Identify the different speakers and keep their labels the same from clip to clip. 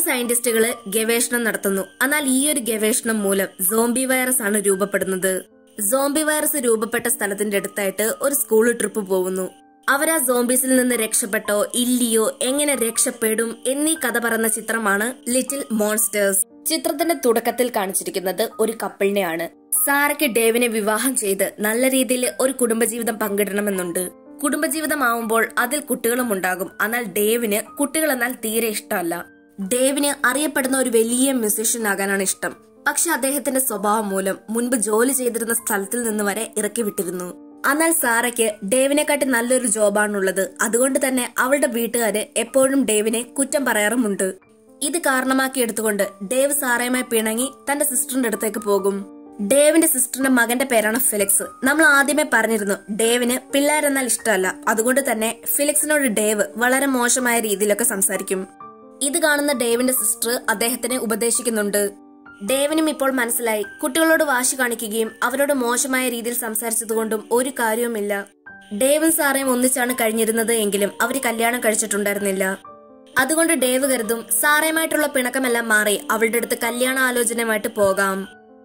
Speaker 1: സയന്റിസ്റ്റുകള് ഗവേഷണം നടത്തുന്നു എന്നാൽ ഈ ഒരു ഗവേഷണം മൂലം സോംബി വൈറസ് ആണ് രൂപപ്പെടുന്നത് സോംബി വൈറസ് രൂപപ്പെട്ട സ്ഥലത്തിന്റെ അടുത്തായിട്ട് ഒരു സ്കൂൾ ട്രിപ്പ് പോകുന്നു അവരാ സോംബീസിൽ നിന്ന് രക്ഷപ്പെട്ടോ ഇല്ലയോ എങ്ങനെ രക്ഷപ്പെടും എന്നീ കഥ പറയുന്ന ചിത്രമാണ് ലിറ്റിൽ മോൺസ്റ്റേഴ്സ് ചിത്രത്തിന്റെ തുടക്കത്തിൽ കാണിച്ചിരിക്കുന്നത് ഒരു കപ്പിളിനെയാണ് സാറയ്ക്ക് ഡേവിനെ വിവാഹം ചെയ്ത് നല്ല രീതിയിൽ ഒരു കുടുംബജീവിതം പങ്കിടണമെന്നുണ്ട് കുടുംബജീവിതമാവുമ്പോൾ അതിൽ കുട്ടികളും ഉണ്ടാകും എന്നാൽ ഡേവിന് കുട്ടികൾ എന്നാൽ തീരെ ഇഷ്ടമല്ല ഡേവിന് അറിയപ്പെടുന്ന ഒരു വലിയ മ്യൂസീഷ്യൻ ആകാനാണ് ഇഷ്ടം പക്ഷെ അദ്ദേഹത്തിന്റെ സ്വഭാവം മൂലം മുൻപ് ജോലി ചെയ്തിരുന്ന സ്ഥലത്തിൽ നിന്ന് വരെ ഇറക്കി വിട്ടിരുന്നു എന്നാൽ സാറയ്ക്ക് ഡേവിനെക്കാട്ടി നല്ലൊരു ജോബാണുള്ളത് അതുകൊണ്ട് തന്നെ അവളുടെ വീട്ടുകാര് എപ്പോഴും ഡേവിനെ കുറ്റം പറയാറുമുണ്ട് ഇത് കാരണമാക്കി എടുത്തുകൊണ്ട് ഡേവ് സാറയുമായി പിണങ്ങി തന്റെ സിസ്റ്ററിന്റെ അടുത്തേക്ക് പോകും ഡേവിന്റെ സിസ്റ്ററിന്റെ മകന്റെ പേരാണ് ഫിലിക്സ് നമ്മൾ ആദ്യമേ പറഞ്ഞിരുന്നു ഡേവിന് പിള്ളേരെന്നാൽ ഇഷ്ടമല്ല അതുകൊണ്ട് തന്നെ ഫിലിക്സിനോട് ഡേവ് വളരെ മോശമായ രീതിയിലൊക്കെ സംസാരിക്കും ഇത് കാണുന്ന ഡേവിന്റെ സിസ്റ്റർ അദ്ദേഹത്തിനെ ഉപദേശിക്കുന്നുണ്ട് ഡേവിനും ഇപ്പോൾ മനസ്സിലായി കുട്ടികളോട് വാശി കാണിക്കുകയും അവരോട് മോശമായ രീതിയിൽ സംസാരിച്ചതുകൊണ്ടും ഒരു കാര്യവുമില്ല ഡേവും സാറേയും ഒന്നിച്ചാണ് കഴിഞ്ഞിരുന്നത് എങ്കിലും അവര് കല്യാണം കഴിച്ചിട്ടുണ്ടായിരുന്നില്ല അതുകൊണ്ട് ഡേവ് കരുതും സാറയുമായിട്ടുള്ള പിണക്കമെല്ലാം മാറി അവളുടെ അടുത്ത് കല്യാണ ആലോചനയുമായിട്ട് പോകാം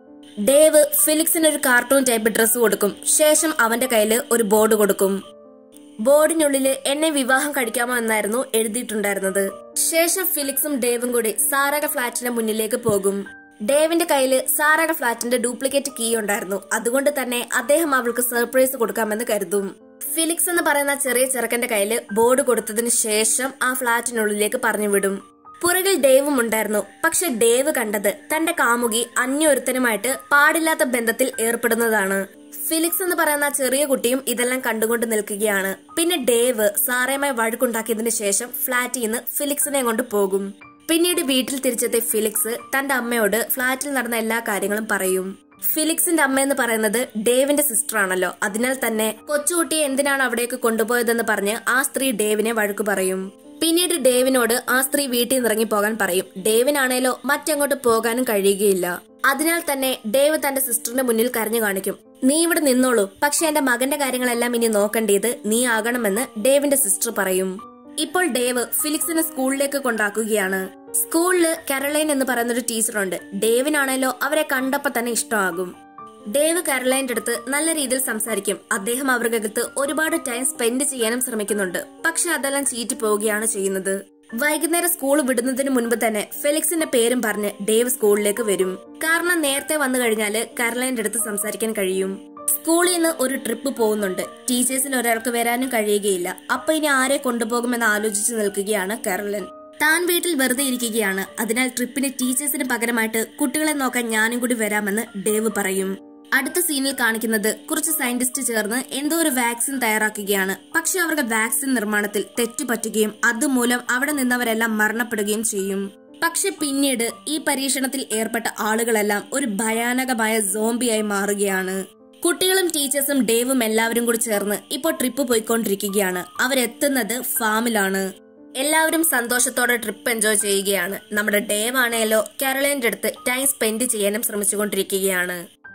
Speaker 1: ഡേവ് ഫിലിക്സിന് ഒരു കാർട്ടൂൺ ടൈപ്പ് ഡ്രസ്സ് കൊടുക്കും ശേഷം അവന്റെ കയ്യിൽ ഒരു ബോർഡ് കൊടുക്കും ബോർഡിനുള്ളില് എന്നെ വിവാഹം കഴിക്കാമോ എന്നായിരുന്നു എഴുതിയിട്ടുണ്ടായിരുന്നത് ശേഷം ഫിലിക്സും ഡേവും കൂടി സാറക ഫ്ലാറ്റിന്റെ മുന്നിലേക്ക് പോകും ഡേവിന്റെ കയ്യില് സാറക ഫ്ലാറ്റിന്റെ ഡ്യൂപ്ലിക്കേറ്റ് കീ ഉണ്ടായിരുന്നു അതുകൊണ്ട് തന്നെ അദ്ദേഹം അവൾക്ക് സർപ്രൈസ് കൊടുക്കാമെന്ന് കരുതും ഫിലിക്സ് എന്ന് പറയുന്ന ചെറിയ ചെറുക്കന്റെ കയ്യില് ബോർഡ് കൊടുത്തതിന് ശേഷം ആ ഫ്ലാറ്റിനുള്ളിലേക്ക് പറഞ്ഞു വിടും പുറകിൽ ഡേവും ഉണ്ടായിരുന്നു പക്ഷെ ഡേവ് കണ്ടത് തന്റെ കാമുകി അന്യൊരുത്തനുമായിട്ട് പാടില്ലാത്ത ബന്ധത്തിൽ ഏർപ്പെടുന്നതാണ് ഫിലിക്സ് എന്ന് പറയുന്ന ആ ചെറിയ കുട്ടിയും ഇതെല്ലാം കണ്ടുകൊണ്ട് നിൽക്കുകയാണ് പിന്നെ ഡേവ് സാറയുമായി വഴക്കുണ്ടാക്കിയതിനു ശേഷം ഫ്ളാറ്റിൽ നിന്ന് ഫിലിക്സിനെ കൊണ്ട് പോകും പിന്നീട് വീട്ടിൽ തിരിച്ചെത്തിയ ഫിലിക്സ് തന്റെ അമ്മയോട് ഫ്ളാറ്റിൽ നടന്ന എല്ലാ കാര്യങ്ങളും പറയും ഫിലിക്സിന്റെ അമ്മ എന്ന് പറയുന്നത് ഡേവിന്റെ സിസ്റ്റർ ആണല്ലോ അതിനാൽ തന്നെ കൊച്ചുകുട്ടിയെ എന്തിനാണ് അവിടേക്ക് കൊണ്ടുപോയതെന്ന് പറഞ്ഞ് ആ സ്ത്രീ ഡേവിനെ വഴക്കു പറയും പിന്നീട് ഡേവിനോട് ആ സ്ത്രീ വീട്ടിൽ നിന്ന് ഇറങ്ങി പോകാൻ പറയും ഡേവിനാണേലോ മറ്റെങ്ങോട്ട് പോകാനും കഴിയുകയില്ല അതിനാൽ തന്നെ ഡേവ് തന്റെ സിസ്റ്ററിന്റെ മുന്നിൽ കരഞ്ഞു കാണിക്കും നീ ഇവിടെ നിന്നോളൂ പക്ഷെ എന്റെ മകന്റെ കാര്യങ്ങളെല്ലാം ഇനി നോക്കേണ്ടത് നീ ആകണമെന്ന് ഡേവിന്റെ സിസ്റ്റർ പറയും ഇപ്പോൾ ഡേവ് ഫിലിക്സിനെ സ്കൂളിലേക്ക് കൊണ്ടാക്കുകയാണ് സ്കൂളില് കരളൈൻ എന്ന് പറയുന്ന ഒരു ടീച്ചറുണ്ട് ഡേവിനാണേലോ അവരെ കണ്ടപ്പോ തന്നെ ഇഷ്ടമാകും ഡേവ് കരളൈന്റെ അടുത്ത് നല്ല രീതിയിൽ സംസാരിക്കും അദ്ദേഹം അവർക്കകത്ത് ഒരുപാട് ടൈം സ്പെൻഡ് ചെയ്യാനും ശ്രമിക്കുന്നുണ്ട് പക്ഷെ അതെല്ലാം ചീറ്റി പോവുകയാണ് ചെയ്യുന്നത് വൈകുന്നേരം സ്കൂൾ വിടുന്നതിന് മുൻപ് തന്നെ ഫെലിക്സിന്റെ പേരും പറഞ്ഞ് ഡേവ് സ്കൂളിലേക്ക് വരും കാരണം നേരത്തെ വന്നു കഴിഞ്ഞാല് കരളൈന്റെ അടുത്ത് സംസാരിക്കാൻ കഴിയും സ്കൂളിൽ നിന്ന് ഒരു ട്രിപ്പ് പോകുന്നുണ്ട് ടീച്ചേഴ്സിൽ ഒരാൾക്ക് വരാനും കഴിയുകയില്ല അപ്പൊ ഇനി ആരെ കൊണ്ടുപോകുമെന്ന് ആലോചിച്ച് നിൽക്കുകയാണ് കരളൻ താൻ വീട്ടിൽ വെറുതെ ഇരിക്കുകയാണ് അതിനാൽ ട്രിപ്പിന് ടീച്ചേഴ്സിന് പകരമായിട്ട് കുട്ടികളെ നോക്കാൻ ഞാനും കൂടി വരാമെന്ന് ഡേവ് പറയും അടുത്ത സീനിൽ കാണിക്കുന്നത് കുറച്ച് സയന്റിസ്റ്റ് ചേർന്ന് എന്തോ ഒരു വാക്സിൻ തയ്യാറാക്കുകയാണ് പക്ഷെ അവരുടെ വാക്സിൻ നിർമ്മാണത്തിൽ തെറ്റുപറ്റുകയും അതുമൂലം അവിടെ നിന്നവരെല്ലാം മരണപ്പെടുകയും ചെയ്യും പക്ഷെ പിന്നീട് ഈ പരീക്ഷണത്തിൽ ഏർപ്പെട്ട ആളുകളെല്ലാം ഒരു ഭയാനകമായ സോംബിയായി മാറുകയാണ് കുട്ടികളും ടീച്ചേഴ്സും ഡേവും എല്ലാവരും കൂടി ചേർന്ന് ഇപ്പോൾ ട്രിപ്പ് പോയിക്കൊണ്ടിരിക്കുകയാണ് അവരെത്തുന്നത് ഫാമിലാണ് എല്ലാവരും സന്തോഷത്തോടെ ട്രിപ്പ് എൻജോയ് ചെയ്യുകയാണ് നമ്മുടെ ഡേവ് ആണേലോ കാരളൈന്റെ അടുത്ത് ടൈം സ്പെൻഡ് ചെയ്യാനും ശ്രമിച്ചുകൊണ്ടിരിക്കുകയാണ്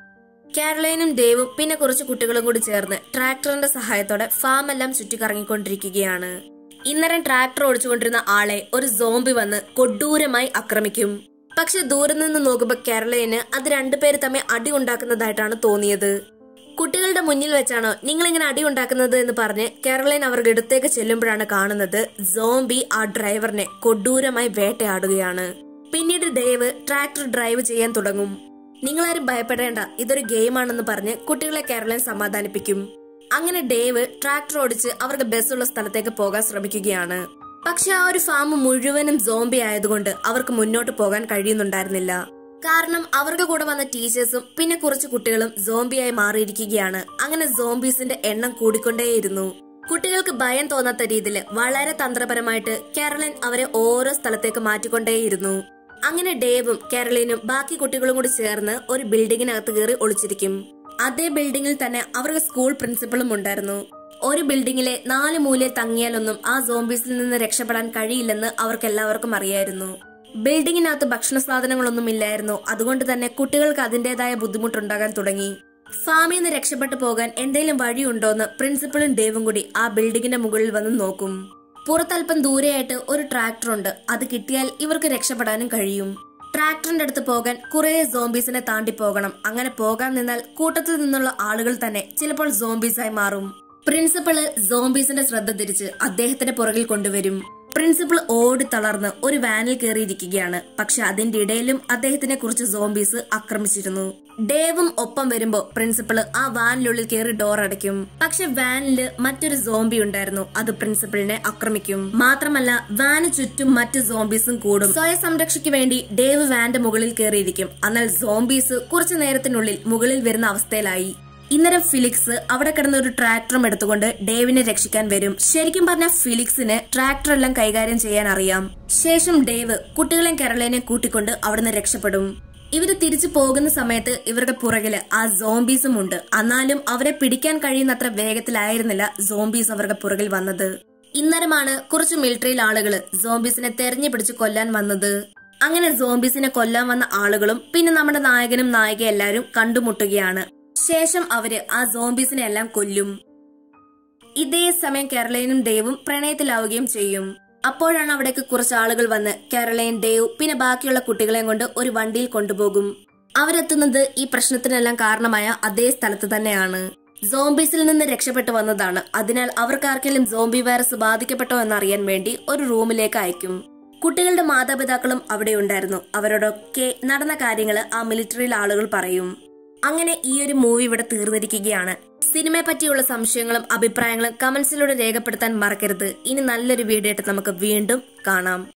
Speaker 1: കാരളൈനും ഡേവും പിന്നെ കുറച്ച് കുട്ടികളും കൂടി ചേർന്ന് ട്രാക്ടറിന്റെ സഹായത്തോടെ ഫാം എല്ലാം ചുറ്റിക്കറങ്ങിക്കൊണ്ടിരിക്കുകയാണ് ഇന്നരം ട്രാക്ടർ ഓടിച്ചുകൊണ്ടിരുന്ന ആളെ ഒരു സോംബി വന്ന് കൊഡ്ഡൂരമായി ആക്രമിക്കും പക്ഷെ ദൂരെ നിന്ന് നോക്കുമ്പോ കേരളയിന് അത് രണ്ടുപേര് തമ്മിൽ അടി ഉണ്ടാക്കുന്നതായിട്ടാണ് തോന്നിയത് കുട്ടികളുടെ മുന്നിൽ വെച്ചാണോ നിങ്ങൾ ഇങ്ങനെ അടി ഉണ്ടാക്കുന്നത് എന്ന് പറഞ്ഞ് കേരളൻ അവരുടെ അടുത്തേക്ക് ചെല്ലുമ്പോഴാണ് കാണുന്നത് സോംബി ആ ഡ്രൈവറിനെ കൊഡ്ഡൂരമായി വേട്ടയാടുകയാണ് പിന്നീട് ഡേവ് ട്രാക്ടർ ഡ്രൈവ് ചെയ്യാൻ തുടങ്ങും നിങ്ങളാരും ഭയപ്പെടേണ്ട ഇതൊരു ഗെയിമാണെന്ന് പറഞ്ഞ് കുട്ടികളെ കേരളൻ സമാധാനിപ്പിക്കും അങ്ങനെ ഡേവ് ട്രാക്ടർ ഓടിച്ച് അവർക്ക് ബസ്സുള്ള സ്ഥലത്തേക്ക് പോകാൻ ശ്രമിക്കുകയാണ് പക്ഷെ ആ ഒരു ഫാം മുഴുവനും സോംബി ആയതുകൊണ്ട് അവർക്ക് മുന്നോട്ട് പോകാൻ കഴിയുന്നുണ്ടായിരുന്നില്ല കാരണം അവരുടെ കൂടെ വന്ന ടീച്ചേഴ്സും പിന്നെ കുറച്ച് കുട്ടികളും സോംബിയായി മാറിയിരിക്കുകയാണ് അങ്ങനെ സോംബീസിന്റെ എണ്ണം കൂടിക്കൊണ്ടേയിരുന്നു കുട്ടികൾക്ക് ഭയം തോന്നാത്ത രീതിയിൽ വളരെ തന്ത്രപരമായിട്ട് കാരളിൻ അവരെ ഓരോ സ്ഥലത്തേക്ക് മാറ്റിക്കൊണ്ടേയിരുന്നു അങ്ങനെ ഡേവും കാരളിനും ബാക്കി കുട്ടികളും കൂടി ചേർന്ന് ഒരു ബിൽഡിങ്ങിനകത്ത് കയറി ഒളിച്ചിരിക്കും അതേ ബിൽഡിങ്ങിൽ തന്നെ അവരുടെ സ്കൂൾ പ്രിൻസിപ്പളും ഉണ്ടായിരുന്നു ഒരു ബിൽഡിങ്ങിലെ നാല് മൂലയിൽ തങ്ങിയാലൊന്നും ആ സോംബീസിൽ നിന്ന് രക്ഷപ്പെടാൻ കഴിയില്ലെന്ന് അവർക്ക് എല്ലാവർക്കും അറിയായിരുന്നു ബിൽഡിങ്ങിനകത്ത് ഭക്ഷണ സാധനങ്ങളൊന്നും ഇല്ലായിരുന്നു അതുകൊണ്ട് തന്നെ കുട്ടികൾക്ക് അതിന്റേതായ ബുദ്ധിമുട്ടുണ്ടാകാൻ തുടങ്ങി ഫാമിൽ നിന്ന് രക്ഷപ്പെട്ടു പോകാൻ എന്തെങ്കിലും വഴിയുണ്ടോന്ന് പ്രിൻസിപ്പളും ഡേവും കൂടി ആ ബിൽഡിങ്ങിന്റെ മുകളിൽ വന്ന് നോക്കും പുറത്തല്പം ദൂരെയായിട്ട് ഒരു ട്രാക്ടർ ഉണ്ട് അത് കിട്ടിയാൽ ഇവർക്ക് രക്ഷപ്പെടാനും കഴിയും ട്രാക്ടറിന്റെ അടുത്ത് പോകാൻ കുറെ സോംബീസിനെ താണ്ടി പോകണം അങ്ങനെ പോകാൻ നിന്നാൽ കൂട്ടത്തിൽ നിന്നുള്ള ആളുകൾ തന്നെ ചിലപ്പോൾ സോംബീസായി മാറും പ്രിൻസിപ്പള് സോംബീസിന്റെ ശ്രദ്ധ തിരിച്ച് അദ്ദേഹത്തിന്റെ പുറകിൽ കൊണ്ടുവരും പ്രിൻസിപ്പൾ ഓടി തളർന്ന് ഒരു വാനിൽ കയറിയിരിക്കുകയാണ് പക്ഷെ അതിന്റെ ഇടയിലും അദ്ദേഹത്തിനെ കുറിച്ച് സോംബീസ് ആക്രമിച്ചിരുന്നു ഡേവും ഒപ്പം വരുമ്പോ പ്രിൻസിപ്പള് ആ വാനിനുള്ളിൽ കയറി ഡോർ അടയ്ക്കും പക്ഷെ വാനില് മറ്റൊരു സോംബി ഉണ്ടായിരുന്നു അത് പ്രിൻസിപ്പളിനെ ആക്രമിക്കും മാത്രമല്ല വാന് ചുറ്റും മറ്റ് സോംബീസും കൂടും സ്വയ സംരക്ഷയ്ക്ക് വേണ്ടി ഡേവ് വാന്റെ മുകളിൽ കയറിയിരിക്കും എന്നാൽ സോംബീസ് കുറച്ചു നേരത്തിനുള്ളിൽ മുകളിൽ വരുന്ന അവസ്ഥയിലായി ഇന്നലെ ഫിലിക്സ് അവിടെ കിടന്ന ഒരു ട്രാക്ടറും എടുത്തുകൊണ്ട് ഡേവിനെ രക്ഷിക്കാൻ വരും ശരിക്കും പറഞ്ഞ ഫിലിക്സിന് ട്രാക്ടർ എല്ലാം കൈകാര്യം ചെയ്യാൻ അറിയാം ശേഷം ഡേവ് കുട്ടികളെയും കേരളേനെയും കൂട്ടിക്കൊണ്ട് അവിടുന്ന് രക്ഷപ്പെടും ഇവര് തിരിച്ചു പോകുന്ന സമയത്ത് ഇവരുടെ പുറകില് ആ സോംബീസും ഉണ്ട് എന്നാലും അവരെ പിടിക്കാൻ കഴിയുന്നത്ര വേഗത്തിലായിരുന്നില്ല സോംബീസ് അവരുടെ പുറകിൽ വന്നത് ഇന്നരമാണ് കുറച്ച് മിലിറ്ററിയിൽ ആളുകള് സോംബീസിനെ തെരഞ്ഞു പിടിച്ച് കൊല്ലാൻ വന്നത് അങ്ങനെ സോംബീസിനെ കൊല്ലാൻ വന്ന ആളുകളും പിന്നെ നമ്മുടെ നായകനും നായിക എല്ലാരും കണ്ടുമുട്ടുകയാണ് ശേഷം അവര് ആ സോംബീസിനെ എല്ലാം കൊല്ലും ഇതേ സമയം കേരളീനും ഡേവും പ്രണയത്തിലാവുകയും ചെയ്യും അപ്പോഴാണ് അവിടേക്ക് കുറച്ച് ആളുകൾ വന്ന് കേരളയും ഡേവ് പിന്നെ ബാക്കിയുള്ള കുട്ടികളെയും കൊണ്ട് ഒരു വണ്ടിയിൽ കൊണ്ടുപോകും അവരെത്തുന്നത് ഈ പ്രശ്നത്തിനെല്ലാം കാരണമായ അതേ സ്ഥലത്ത് തന്നെയാണ് സോംബീസിൽ നിന്ന് രക്ഷപ്പെട്ടു വന്നതാണ് അതിനാൽ അവർക്കാർക്കെങ്കിലും സോംബി വൈറസ് ബാധിക്കപ്പെട്ടോ എന്നറിയാൻ വേണ്ടി ഒരു റൂമിലേക്ക് അയക്കും കുട്ടികളുടെ മാതാപിതാക്കളും അവിടെ ഉണ്ടായിരുന്നു അവരോടൊക്കെ നടന്ന കാര്യങ്ങൾ ആ മിലിറ്ററിയിൽ ആളുകൾ പറയും അങ്ങനെ ഈ ഒരു മൂവി ഇവിടെ തീർന്നിരിക്കുകയാണ് സിനിമയെ പറ്റിയുള്ള സംശയങ്ങളും അഭിപ്രായങ്ങളും കമന്റ്സിലൂടെ രേഖപ്പെടുത്താൻ മറക്കരുത് ഇനി നല്ലൊരു വീഡിയോ ആയിട്ട് നമുക്ക് വീണ്ടും കാണാം